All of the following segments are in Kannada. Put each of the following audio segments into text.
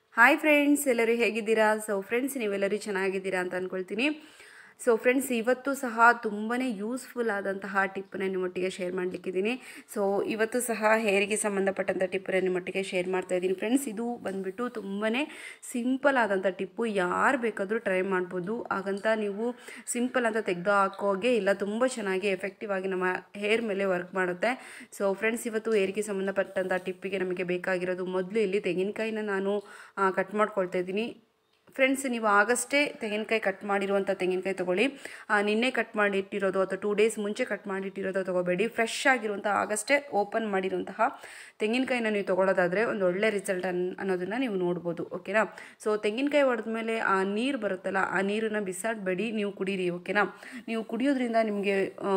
ಹಾಯ್ ಫ್ರೆಂಡ್ಸ್ ಎಲ್ಲರೂ ಹೇಗಿದ್ದೀರಾ ಸೊ ಫ್ರೆಂಡ್ಸ್ ನೀವೆಲ್ಲರೂ ಚೆನ್ನಾಗಿದ್ದೀರಾ ಅಂತ ಅಂದ್ಕೊಳ್ತೀನಿ ಸೊ ಫ್ರೆಂಡ್ಸ್ ಇವತ್ತು ಸಹ ತುಂಬಾ ಯೂಸ್ಫುಲ್ ಆದಂತಹ ಟಿಪ್ಪನ್ನ ನಿಮ್ಮೊಟ್ಟಿಗೆ ಶೇರ್ ಮಾಡಲಿಕ್ಕಿದ್ದೀನಿ ಸೊ ಇವತ್ತು ಸಹ ಹೇರಿಗೆ ಸಂಬಂಧಪಟ್ಟಂಥ ಟಿಪ್ಪನ್ನ ನಿಮ್ಮೊಟ್ಟಿಗೆ ಶೇರ್ ಮಾಡ್ತಾ ಇದ್ದೀನಿ ಫ್ರೆಂಡ್ಸ್ ಇದು ಬಂದುಬಿಟ್ಟು ತುಂಬಾ ಸಿಂಪಲ್ ಆದಂಥ ಟಿಪ್ಪು ಯಾರು ಬೇಕಾದರೂ ಟ್ರೈ ಮಾಡ್ಬೋದು ಹಾಗಂತ ನೀವು ಸಿಂಪಲ್ ಅಂತ ತೆಗೆದು ಹಾಕೋಗೆ ಇಲ್ಲ ತುಂಬ ಚೆನ್ನಾಗಿ ಎಫೆಕ್ಟಿವ್ ಆಗಿ ನಮ್ಮ ಹೇರ್ ಮೇಲೆ ವರ್ಕ್ ಮಾಡುತ್ತೆ ಸೊ ಫ್ರೆಂಡ್ಸ್ ಇವತ್ತು ಹೇರಿಗೆ ಸಂಬಂಧಪಟ್ಟಂಥ ಟಿಪ್ಪಿಗೆ ನಮಗೆ ಬೇಕಾಗಿರೋದು ಮೊದಲು ಇಲ್ಲಿ ತೆಂಗಿನಕಾಯಿನ ನಾನು ಕಟ್ ಮಾಡ್ಕೊಳ್ತಾ ಇದ್ದೀನಿ ಫ್ರೆಂಡ್ಸ್ ನೀವು ಆಗಷ್ಟೇ ತೆಂಗಿನಕಾಯಿ ಕಟ್ ಮಾಡಿರುವಂಥ ತೆಂಗಿನಕಾಯಿ ತೊಗೊಳ್ಳಿ ಆ, ನಿನ್ನೆ ಕಟ್ ಮಾಡಿಟ್ಟಿರೋದು ಅಥವಾ ಟೂ ಡೇಸ್ ಮುಂಚೆ ಕಟ್ ಮಾಡಿಟ್ಟಿರೋದು ತೊಗೋಬೇಡಿ ಫ್ರೆಶ್ ಆಗಿರುವಂಥ ಆಗಷ್ಟೇ ಓಪನ್ ಮಾಡಿರುವಂತಹ ತೆಂಗಿನಕಾಯಿನ ನೀವು ತೊಗೊಳೋದಾದರೆ ಒಂದು ಒಳ್ಳೆ ರಿಸಲ್ಟ್ ಅನ್ ಅನ್ನೋದನ್ನು ನೀವು ನೋಡ್ಬೋದು ಓಕೆನಾ ಸೊ ತೆಂಗಿನಕಾಯಿ ಹೊಡೆದ್ಮೇಲೆ ಆ ನೀರು ಬರುತ್ತಲ್ಲ ಆ ನೀರನ್ನು ಬಿಸಾಡಬೇಡಿ ನೀವು ಕುಡೀರಿ ಓಕೆನಾ ನೀವು ಕುಡಿಯೋದ್ರಿಂದ ನಿಮಗೆ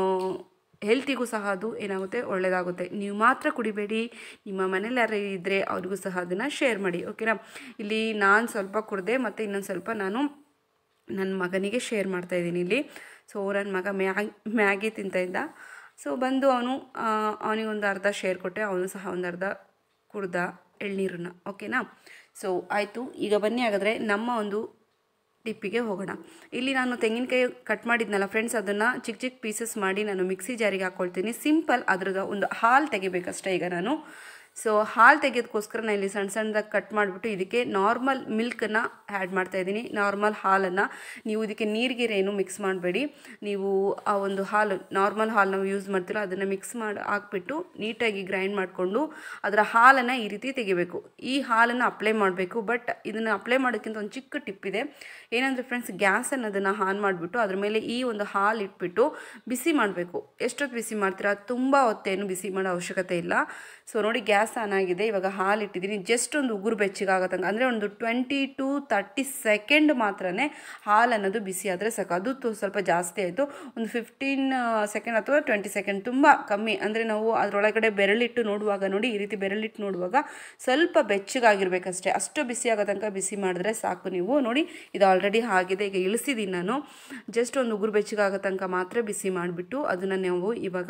ಹೆಲ್ತಿಗೂ ಸಹ ಅದು ಏನಾಗುತ್ತೆ ಒಳ್ಳೆಯದಾಗುತ್ತೆ ನೀವು ಮಾತ್ರ ಕುಡಿಬೇಡಿ ನಿಮ್ಮ ಮನೇಲಿ ಯಾರು ಇದ್ದರೆ ಅವ್ರಿಗೂ ಸಹ ಅದನ್ನು ಶೇರ್ ಮಾಡಿ ಓಕೆನಾ ಇಲ್ಲಿ ನಾನು ಸ್ವಲ್ಪ ಕುಡಿದೆ ಮತ್ತು ಇನ್ನೊಂದು ಸ್ವಲ್ಪ ನಾನು ನನ್ನ ಮಗನಿಗೆ ಶೇರ್ ಮಾಡ್ತಾ ಇದ್ದೀನಿ ಇಲ್ಲಿ ಸೊ ನನ್ನ ಮಗ ಮ್ಯಾಗ್ ಮ್ಯಾಗಿ ತಿಂತಾಯಿದ್ದ ಸೊ ಬಂದು ಅವನು ಅವನಿಗೊಂದು ಅರ್ಧ ಶೇರ್ ಕೊಟ್ಟೆ ಅವನು ಸಹ ಒಂದು ಅರ್ಧ ಕುಡ್ದ ಎಳ್ನೀರನ್ನ ಓಕೆನಾ ಸೊ ಆಯಿತು ಈಗ ಬನ್ನಿ ಹಾಗಾದರೆ ನಮ್ಮ ಒಂದು ಟಿಪ್ಪಿಗೆ ಹೋಗೋಣ ಇಲ್ಲಿ ನಾನು ತೆಂಗಿನಕಾಯಿ ಕಟ್ ಮಾಡಿದ್ನಲ್ಲ ಫ್ರೆಂಡ್ಸ್ ಅದನ್ನು ಚಿಕ್ಕ ಚಿಕ್ಕ ಪೀಸಸ್ ಮಾಡಿ ನಾನು ಮಿಕ್ಸಿ ಜಾರಿಗೆ ಹಾಕ್ಕೊಳ್ತೀನಿ ಸಿಂಪಲ್ ಅದ್ರದ್ದು ಒಂದು ಹಾಲು ತೆಗಿಬೇಕಷ್ಟೇ ಈಗ ನಾನು ಸೊ ಹಾಲು ತೆಗೆಯೋದಕ್ಕೋಸ್ಕರ ನಾನು ಇಲ್ಲಿ ಸಣ್ಣ ಸಣ್ಣದಾಗಿ ಕಟ್ ಮಾಡಿಬಿಟ್ಟು ಇದಕ್ಕೆ ನಾರ್ಮಲ್ ಮಿಲ್ಕನ್ನು ಆ್ಯಡ್ ಮಾಡ್ತಾ ಇದ್ದೀನಿ ನಾರ್ಮಲ್ ಹಾಲನ್ನು ನೀವು ಇದಕ್ಕೆ ನೀರಿಗೆ ಏನು ಮಿಕ್ಸ್ ಮಾಡಬೇಡಿ ನೀವು ಆ ಒಂದು ಹಾಲು ನಾರ್ಮಲ್ ಹಾಲು ನಾವು ಯೂಸ್ ಮಾಡ್ತೀರೋ ಅದನ್ನು ಮಿಕ್ಸ್ ಮಾಡಿ ಹಾಕ್ಬಿಟ್ಟು ನೀಟಾಗಿ ಗ್ರೈಂಡ್ ಮಾಡಿಕೊಂಡು ಅದರ ಹಾಲನ್ನು ಈ ರೀತಿ ತೆಗಿಬೇಕು ಈ ಹಾಲನ್ನು ಅಪ್ಲೈ ಮಾಡಬೇಕು ಬಟ್ ಇದನ್ನು ಅಪ್ಲೈ ಮಾಡೋಕ್ಕಿಂತ ಒಂದು ಚಿಕ್ಕ ಟಿಪ್ ಇದೆ ಏನಂದರೆ ಫ್ರೆಂಡ್ಸ್ ಗ್ಯಾಸ್ ಅನ್ನೋದನ್ನು ಆನ್ ಮಾಡಿಬಿಟ್ಟು ಅದ್ರ ಮೇಲೆ ಈ ಒಂದು ಹಾಲು ಇಟ್ಬಿಟ್ಟು ಬಿಸಿ ಮಾಡಬೇಕು ಎಷ್ಟೊತ್ತು ಬಿಸಿ ಮಾಡ್ತೀರಾ ತುಂಬ ಹೊತ್ತೇನು ಬಿಸಿ ಮಾಡೋ ಅವಶ್ಯಕತೆ ಇಲ್ಲ ಸೊ ನೋಡಿ ಗ್ಯಾಸ್ ಆನ್ ಆಗಿದೆ ಇವಾಗ ಹಾಲು ಇಟ್ಟಿದ್ದೀನಿ ಜಸ್ಟ್ ಒಂದು ಉಗುರು ಬೆಚ್ಚಗಾಗತ್ತಂಗೆ ಅಂದರೆ ಒಂದು ಟ್ವೆಂಟಿ ಟು ತರ್ಟಿ ಸೆಕೆಂಡ್ ಮಾತ್ರನೇ ಹಾಲು ಅನ್ನೋದು ಬಿಸಿ ಆದರೆ ಸಾಕು ಅದು ತು- ಸ್ವಲ್ಪ ಜಾಸ್ತಿ ಆಯಿತು ಒಂದು ಫಿಫ್ಟೀನ್ ಸೆಕೆಂಡ್ ಅಥವಾ ಟ್ವೆಂಟಿ ಸೆಕೆಂಡ್ ತುಂಬ ಕಮ್ಮಿ ಅಂದರೆ ನಾವು ಅದರೊಳಗಡೆ ಬೆರಳಿಟ್ಟು ನೋಡುವಾಗ ನೋಡಿ ಈ ರೀತಿ ಬೆರಳಿಟ್ಟು ನೋಡುವಾಗ ಸ್ವಲ್ಪ ಬೆಚ್ಚಗಾಗಿರ್ಬೇಕಷ್ಟೇ ಅಷ್ಟು ಬಿಸಿ ಆಗೋ ತನಕ ಬಿಸಿ ಮಾಡಿದ್ರೆ ಸಾಕು ನೀವು ನೋಡಿ ಇದು ಆಲ್ರೆಡಿ ಆಗಿದೆ ಈಗ ಇಳಿಸಿದ್ದೀನಿ ನಾನು ಜಸ್ಟ್ ಒಂದು ಉಗುರು ಬೆಚ್ಚಗಾಗೋ ತನಕ ಮಾತ್ರ ಬಿಸಿ ಮಾಡಿಬಿಟ್ಟು ಅದನ್ನು ನಾವು ಇವಾಗ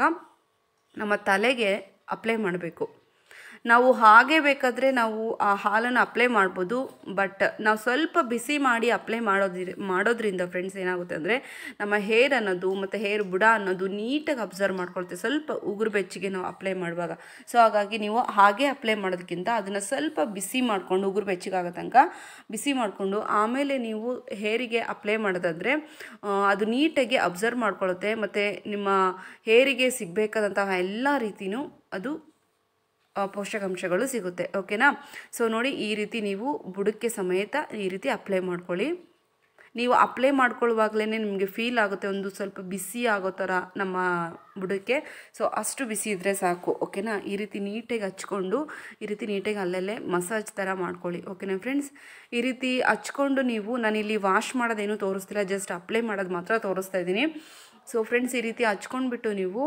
ನಮ್ಮ ತಲೆಗೆ ಅಪ್ಲೈ ಮಾಡಬೇಕು ನಾವು ಹಾಗೆ ಬೇಕಾದರೆ ನಾವು ಆ ಹಾಲನ್ನು ಅಪ್ಲೈ ಮಾಡ್ಬೋದು ಬಟ್ ನಾವು ಸ್ವಲ್ಪ ಬಿಸಿ ಮಾಡಿ ಅಪ್ಲೈ ಮಾಡೋದ್ರಿ ಮಾಡೋದ್ರಿಂದ ಫ್ರೆಂಡ್ಸ್ ಏನಾಗುತ್ತೆ ಅಂದರೆ ನಮ್ಮ ಹೇರ್ ಅನ್ನೋದು ಮತ್ತು ಹೇರ್ ಬುಡ ಅನ್ನೋದು ನೀಟಾಗಿ ಅಬ್ಸರ್ವ್ ಮಾಡ್ಕೊಳ್ತೇವೆ ಸ್ವಲ್ಪ ಉಗುರು ಬೆಚ್ಚಗೆ ನಾವು ಅಪ್ಲೈ ಮಾಡುವಾಗ ಸೊ ಹಾಗಾಗಿ ನೀವು ಹಾಗೆ ಅಪ್ಲೈ ಮಾಡೋದಕ್ಕಿಂತ ಅದನ್ನು ಸ್ವಲ್ಪ ಬಿಸಿ ಮಾಡಿಕೊಂಡು ಉಗುರು ಬೆಚ್ಚಗಾಗೋ ತನಕ ಬಿಸಿ ಮಾಡಿಕೊಂಡು ಆಮೇಲೆ ನೀವು ಹೇರಿಗೆ ಅಪ್ಲೈ ಮಾಡೋದಾದರೆ ಆ, ಅದು ನೀಟಾಗಿ ಅಬ್ಸರ್ವ್ ಮಾಡ್ಕೊಳ್ಳುತ್ತೆ ಮತ್ತು ನಿಮ್ಮ ಹೇರಿಗೆ ಸಿಗಬೇಕಾದಂತಹ ಎಲ್ಲ ರೀತಿಯೂ ಅದು ಆ, ಪೋಷಕಾಂಶಗಳು ಸಿಗುತ್ತೆ ಓಕೆನಾ ಸೊ ನೋಡಿ ಈ ರೀತಿ ನೀವು ಬುಡಕ್ಕೆ ಸಮೇತ ಈ ರೀತಿ ಅಪ್ಲೈ ಮಾಡ್ಕೊಳ್ಳಿ ನೀವು ಅಪ್ಲೈ ಮಾಡ್ಕೊಳ್ಳುವಾಗಲೇ ನಿಮಗೆ ಫೀಲ್ ಆಗುತ್ತೆ ಒಂದು ಸ್ವಲ್ಪ ಬಿಸಿ ಆಗೋ ಥರ ನಮ್ಮ ಬುಡಕ್ಕೆ ಸೊ ಅಷ್ಟು ಬಿಸಿ ಇದ್ದರೆ ಸಾಕು ಓಕೆನಾ ಈ ರೀತಿ ನೀಟಾಗಿ ಹಚ್ಕೊಂಡು ಈ ರೀತಿ ನೀಟಾಗಿ ಅಲ್ಲಲ್ಲೇ ಮಸಾಜ್ ಥರ ಮಾಡ್ಕೊಳ್ಳಿ ಓಕೆನಾ ಫ್ರೆಂಡ್ಸ್ ಈ ರೀತಿ ಹಚ್ಕೊಂಡು ನೀವು ನಾನಿಲ್ಲಿ ವಾಶ್ ಮಾಡೋದೇನು ತೋರಿಸ್ತಿಲ್ಲ ಜಸ್ಟ್ ಅಪ್ಲೈ ಮಾಡೋದು ಮಾತ್ರ ತೋರಿಸ್ತಾ ಇದ್ದೀನಿ ಸೊ ಫ್ರೆಂಡ್ಸ್ ಈ ರೀತಿ ಹಚ್ಕೊಂಡ್ಬಿಟ್ಟು ನೀವು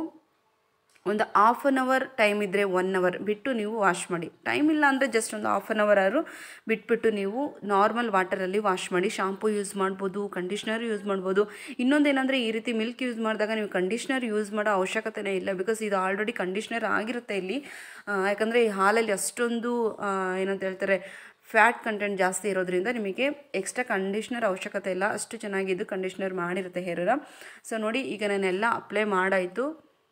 ಒಂದು ಹಾಫ್ ಆನ್ ಅವರ್ ಟೈಮ್ ಇದ್ದರೆ ಒನ್ ಅವರ್ ಬಿಟ್ಟು ನೀವು ವಾಶ್ ಮಾಡಿ ಟೈಮ್ ಇಲ್ಲ ಅಂದರೆ ಜಸ್ಟ್ ಒಂದು ಹಾಫ್ ಆನ್ ಅವರ್ ಆದರೂ ಬಿಟ್ಬಿಟ್ಟು ನೀವು ನಾರ್ಮಲ್ ವಾಟರಲ್ಲಿ ವಾಶ್ ಮಾಡಿ ಶಾಂಪೂ ಯೂಸ್ ಮಾಡ್ಬೋದು ಕಂಡೀಷ್ನರ್ ಯೂಸ್ ಮಾಡ್ಬೋದು ಇನ್ನೊಂದೇನೆಂದರೆ ಈ ರೀತಿ ಮಿಲ್ಕ್ ಯೂಸ್ ಮಾಡಿದಾಗ ನೀವು ಕಂಡೀಷ್ನರ್ ಯೂಸ್ ಮಾಡೋ ಅವಶ್ಯಕತೆನೇ ಇಲ್ಲ ಬಿಕಾಸ್ ಇದು ಆಲ್ರೆಡಿ ಕಂಡೀಷ್ನರ್ ಆಗಿರುತ್ತೆ ಇಲ್ಲಿ ಆ, ಯಾಕಂದರೆ ಈ ಹಾಲಲ್ಲಿ ಅಷ್ಟೊಂದು ಆ, ಏನಂತ ಹೇಳ್ತಾರೆ ಫ್ಯಾಟ್ ಕಂಟೆಂಟ್ ಜಾಸ್ತಿ ಇರೋದ್ರಿಂದ ನಿಮಗೆ ಎಕ್ಸ್ಟ್ರಾ ಕಂಡೀಷ್ನರ್ ಅವಶ್ಯಕತೆ ಇಲ್ಲ ಅಷ್ಟು ಚೆನ್ನಾಗಿದ್ದು ಕಂಡೀಷ್ನರ್ ಮಾಡಿರುತ್ತೆ ಹೇರನ್ನ ಸೊ ನೋಡಿ ಈಗ ನಾನೆಲ್ಲ ಅಪ್ಲೈ ಮಾಡಾಯಿತು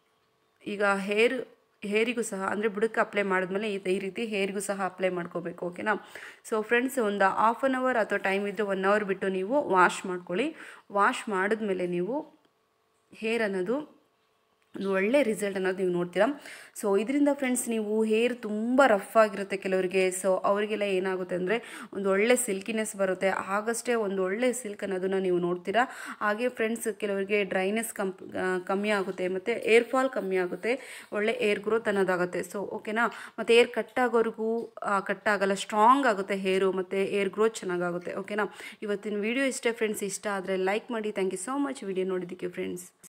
ಈಗ ಹೇರ್ ಹೇರಿಗೂ ಸಹ ಅಂದರೆ ಬುಡಕ್ಕೆ ಅಪ್ಲೈ ಮಾಡಿದ್ಮೇಲೆ ಈ ಈ ರೀತಿ ಹೇರಿಗೂ ಸಹ ಅಪ್ಲೈ ಮಾಡ್ಕೋಬೇಕು ಓಕೆನಾ ಸೊ ಫ್ರೆಂಡ್ಸ್ ಒಂದು ಹಾಫ್ ಆನ್ ಅವರ್ ಅಥವಾ ಟೈಮ್ ಇದ್ದರೆ ಒನ್ ಅವರ್ ಬಿಟ್ಟು ನೀವು ವಾಶ್ ಮಾಡ್ಕೊಳ್ಳಿ ವಾಶ್ ಮಾಡಿದ್ಮೇಲೆ ನೀವು ಹೇರ್ ಅನ್ನೋದು ಒಂದು ಒಳ್ಳೆ ರಿಸಲ್ಟ್ ಅನ್ನೋದು ನೀವು ನೋಡ್ತೀರಾ ಸೊ ಇದರಿಂದ ಫ್ರೆಂಡ್ಸ್ ನೀವು ಹೇರ್ ತುಂಬ ರಫ್ ಆಗಿರುತ್ತೆ ಕೆಲವರಿಗೆ ಸೊ ಅವರಿಗೆಲ್ಲ ಏನಾಗುತ್ತೆ ಅಂದರೆ ಒಂದು ಒಳ್ಳೆ ಸಿಲ್ಕಿನೆಸ್ ಬರುತ್ತೆ ಆಗಷ್ಟೇ ಒಂದು ಒಳ್ಳೆ ಸಿಲ್ಕ್ ಅನ್ನೋದನ್ನು ನೀವು ನೋಡ್ತೀರಾ ಹಾಗೆ ಫ್ರೆಂಡ್ಸ್ ಕೆಲವರಿಗೆ ಡ್ರೈನೆಸ್ ಕಂ ಆ, ಕಮ್ಮಿ ಆಗುತ್ತೆ ಮತ್ತು ಏರ್ ಫಾಲ್ ಕಮ್ಮಿ ಆಗುತ್ತೆ ಒಳ್ಳೆ ಏರ್ ಗ್ರೋತ್ ಅನ್ನೋದಾಗುತ್ತೆ ಸೊ ಓಕೆನಾ ಮತ್ತು ಏರ್ ಕಟ್ ಆಗೋರಿಗೂ ಕಟ್ ಆಗಲ್ಲ ಸ್ಟ್ರಾಂಗ್ ಆಗುತ್ತೆ ಹೇರು ಮತ್ತು ಏರ್ ಗ್ರೋತ್ ಚೆನ್ನಾಗಾಗುತ್ತೆ ಓಕೆನಾ ಇವತ್ತಿನ ವಿಡಿಯೋ ಇಷ್ಟೇ ಫ್ರೆಂಡ್ಸ್ ಇಷ್ಟ ಆದರೆ ಲೈಕ್ ಮಾಡಿ thank you so much video ನೋಡಿದ್ದಕ್ಕೆ ಫ್ರೆಂಡ್ಸ್